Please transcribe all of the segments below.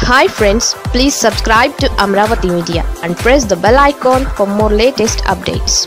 hi friends please subscribe to Amaravati media and press the bell icon for more latest updates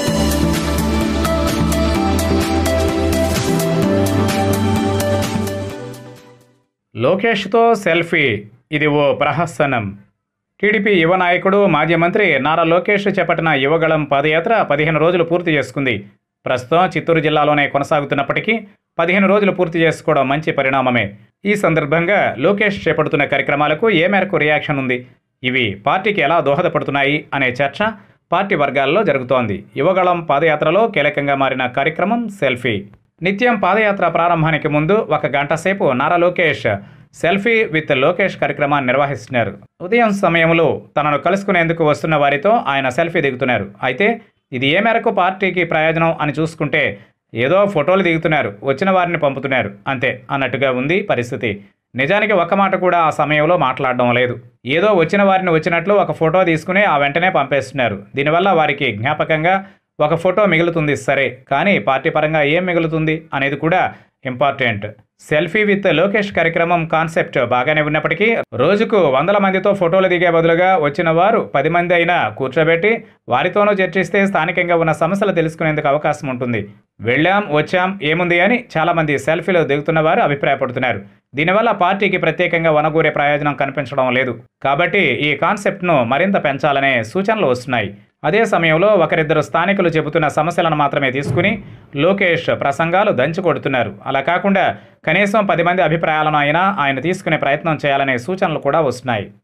లోకేష్తో selfie ఇది ఓ ప్రహసనం TDP యువ నాయకుడు మాజీ మంత్రి నారా లోకేష్ చేపట్టిన యువగళం పాదయాత్ర పదిహేను రోజులు పూర్తి చేసుకుంది ప్రస్తుతం చిత్తూరు జిల్లాలోనే కొనసాగుతున్నప్పటికీ పదిహేను రోజులు పూర్తి చేసుకోవడం మంచి పరిణామమే ఈ సందర్భంగా లోకేష్ చేపడుతున్న కార్యక్రమాలకు ఏ మేరకు రియాక్షన్ ఉంది ఇవి పార్టీకి ఎలా దోహదపడుతున్నాయి అనే చర్చ పార్టీ వర్గాల్లో జరుగుతోంది యువగళం పాదయాత్రలో కీలకంగా మారిన కార్యక్రమం సెల్ఫీ నిత్యం పాదయాత్ర ప్రారంభానికి ముందు ఒక గంట సేపు నారా లోకేష్ సెల్ఫీ విత్ లోకేష్ కార్యక్రమాన్ని నిర్వహిస్తున్నారు ఉదయం సమయంలో తనను కలుసుకునేందుకు వస్తున్న వారితో ఆయన సెల్ఫీ దిగుతున్నారు అయితే ఇది ఏ మేరకు పార్టీకి ప్రయోజనం అని చూసుకుంటే ఏదో ఫోటోలు దిగుతున్నారు వచ్చిన వారిని పంపుతున్నారు అంతే అన్నట్టుగా ఉంది పరిస్థితి నిజానికి ఒక్క మాట కూడా ఆ సమయంలో మాట్లాడడం లేదు ఏదో వచ్చిన వారిని వచ్చినట్లు ఒక ఫోటో తీసుకుని ఆ వెంటనే పంపేస్తున్నారు దీనివల్ల వారికి జ్ఞాపకంగా ఒక ఫోటో మిగులుతుంది సరే కానీ పార్టీ పరంగా ఏం మిగులుతుంది అనేది కూడా ఇంపార్టెంట్ సెల్ఫీ విత్ లోకేష్ కార్యక్రమం కాన్సెప్ట్ బాగానే ఉన్నప్పటికీ రోజుకు వందల మందితో ఫోటోలు దిగే బదులుగా వచ్చిన వారు పది మంది అయినా కూర్చోబెట్టి వారితోనూ చర్చిస్తే స్థానికంగా ఉన్న సమస్యలు తెలుసుకునేందుకు అవకాశం ఉంటుంది వెళ్ళాం వచ్చాం ఏముంది అని చాలామంది సెల్ఫీలు దిగుతున్న వారు అభిప్రాయపడుతున్నారు దీనివల్ల పార్టీకి ప్రత్యేకంగా వనగూరే ప్రయోజనం కనిపించడం లేదు కాబట్టి ఈ కాన్సెప్ట్ను మరింత పెంచాలనే సూచనలు వస్తున్నాయి అదే సమయంలో ఒకరిద్దరు స్థానికులు చెబుతున్న సమస్యలను మాత్రమే తీసుకుని లోకేష్ ప్రసంగాలు దంచి కొడుతున్నారు అలా కాకుండా కనీసం పది మంది అభిప్రాయాలను అయినా ఆయన తీసుకునే ప్రయత్నం చేయాలనే సూచనలు కూడా వస్తున్నాయి